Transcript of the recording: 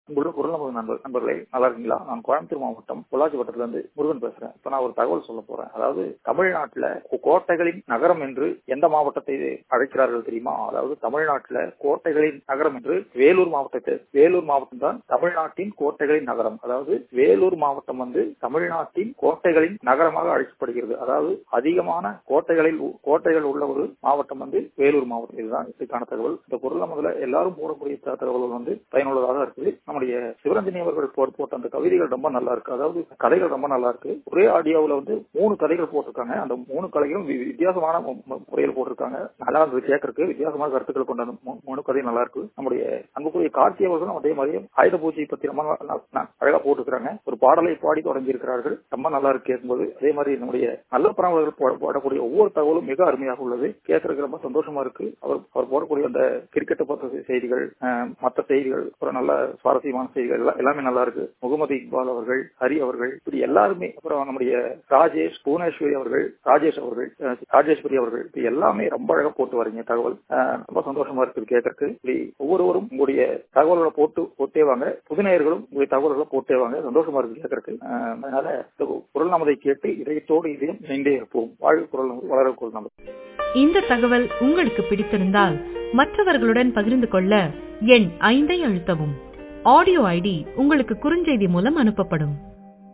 அங்குள்ள குரல் நமது நண்பர் நண்பர்களே நல்லா இருக்கீங்களா நான் கோயம்புத்தூர் மாவட்டம் பொள்ளாச்சி வட்டத்துல இருந்து முருகன் பேசுறேன் இப்ப நான் ஒரு தகவல் சொல்ல போறேன் அதாவது தமிழ்நாட்டுல கோட்டைகளின் நகரம் என்று எந்த மாவட்டத்தை அழைக்கிறார்கள் தெரியுமா அதாவது தமிழ்நாட்டுல கோட்டைகளின் நகரம் என்று வேலூர் மாவட்டத்தை வேலூர் மாவட்டம் தான் தமிழ்நாட்டின் கோட்டைகளின் நகரம் அதாவது வேலூர் மாவட்டம் வந்து தமிழ்நாட்டின் கோட்டைகளின் நகரமாக அழைக்கப்படுகிறது அதாவது அதிகமான கோட்டைகளில் கோட்டைகள் உள்ள ஒரு மாவட்டம் வந்து வேலூர் மாவட்டம் இதுதான் இதுக்கான தகவல் இந்த குரல் முதல்ல எல்லாரும் போடக்கூடிய தகவல்கள் வந்து பயனுள்ளதாக இருக்குது நம்முடைய சிவரஞ்சனி அவர்கள் போட்ட அந்த கவிதைகள் ரொம்ப நல்லா இருக்கு அதாவது கதைகள் ரொம்ப நல்லா இருக்கு ஒரே ஆடியோவில் வந்து மூணு கதைகள் போட்டிருக்காங்க அந்த மூணு கதைகளும் வித்தியாசமான முறையில் போட்டிருக்காங்க நல்லா இருந்தது கேட்கறதுக்கு வித்தியாசமான கருத்துக்கள் கொண்ட மூணு கதை நல்லா இருக்கு நம்முடைய அன்புக்குரிய கார்த்தி அவர்களும் அதே மாதிரி ஆயுத பூஜை பத்தி ரொம்ப அழகா போட்டுருக்காங்க ஒரு பாடலை பாடி தொடங்கி இருக்கிறார்கள் ரொம்ப நல்லா இருக்கு கேட்கும்போது அதே மாதிரி நம்முடைய நல்ல பரவல்கள் போடக்கூடிய ஒவ்வொரு தகவலும் மிக அருமையாக உள்ளது கேட்கறதுக்கு ரொம்ப சந்தோஷமா இருக்கு அவர் அவர் போடக்கூடிய அந்த கிரிக்கெட்டை பற்ற செய்திகள் மற்ற செய்திகள் அப்புறம் நல்ல சுவாரஸ்யமான செய்திகள் எல்லாமே நல்லா இருக்கு முகமது இக்பால் அவர்கள் ஹரி அவர்கள் இப்படி எல்லாருமே அப்புறம் நம்முடைய ராஜேஷ் புவனேஸ்வரி அவர்கள் ராஜேஷ் அவர்கள் ராஜேஸ்வரி அவர்கள் இப்படி எல்லாமே ரொம்ப அழகா போட்டு வரீங்க தகவல் ரொம்ப சந்தோஷமா இருக்குது கேட்கறதுக்கு இப்படி ஒவ்வொருவரும் உங்களுடைய தகவல்களை போட்டு போட்டே வாங்க புதுநேயர்களும் உங்களுடைய தகவல்களை போட்டே வாங்க சந்தோஷமா இருக்கு கேட்கறதுக்கு அதனால குரல் நமதை கேட்டு இதயத்தோடு இதயம் இணைந்தே இருப்போம் வாழ்வு குரல் வளர குரல் நமது இந்த தகவல் உங்களுக்கு பிடித்திருந்தால் மற்றவர்களுடன் பகிர்ந்து கொள்ள எண் ஐந்தை அழுத்தவும் ஆடியோ ஐடி உங்களுக்கு குறுஞ்செய்தி மூலம் அனுப்பப்படும்